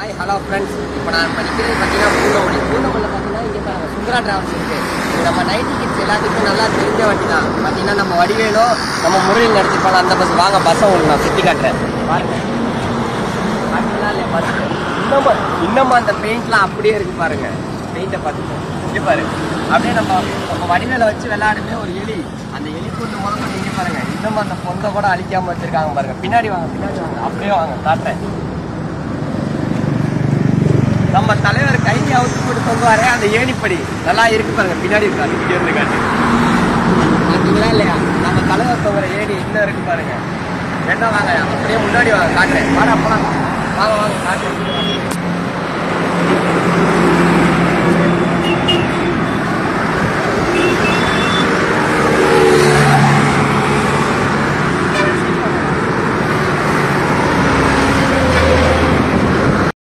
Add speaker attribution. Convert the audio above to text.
Speaker 1: hi hello friends இப்போ நான் படிக்கிறது பார்த்தீங்கன்னா பூந்தமல்லி பூந்தமல்லியில் பார்த்தீங்கன்னா இங்கே பாருங்க சுந்தரா டிராவல்ஸ் இருக்குது இது நம்ம நைன்டி கிட்ஸ் எல்லாத்துக்கும் நல்லா தெரிஞ்ச வண்டி தான் பார்த்தீங்கன்னா நம்ம வடிவேலோ நம்ம முரளியில் நடிச்சிருப்பாங்க அந்த பஸ் வாங்க பஸ்ஸை உங்களுக்கு நான் சுற்றி காட்டுறேன் பாருங்க பார்த்தீங்களா இல்லையா பஸ் இன்னமும் இன்னமும் அந்த பெயிண்ட்லாம் அப்படியே இருக்கு பாருங்க பெயிண்ட்டை பார்த்துக்கோ இங்கே பாரு அப்படியே நம்ம நம்ம வடிவேல வச்சு விளையாடுமே ஒரு எலி அந்த எலி கொண்டு முதல்ல நீங்க பாருங்க இன்னமும் அந்த பொந்தை கூட அழிக்காம வச்சிருக்காங்க பாருங்க பின்னாடி வாங்க பின்னாடி வாங்க அப்படியே வாங்க காட்டுறேன் நம்ம தலைவர் கையை அவுத்து போட்டு சொல்லுவாரு அந்த ஏணிப்படி நல்லா இருக்கு பாருங்க பின்னாடி இருக்கு அது இங்க இருந்து காட்டு பார்த்தீங்களா இல்லையா நம்ம தலைவர் தொங்குற ஏணி இன்னும் இருக்கு பாருங்க என்ன வாங்க அப்படியே முன்னாடி வாங்க காட்டுறேன் வாடா போலாம் வாங்க வாங்க காட்டு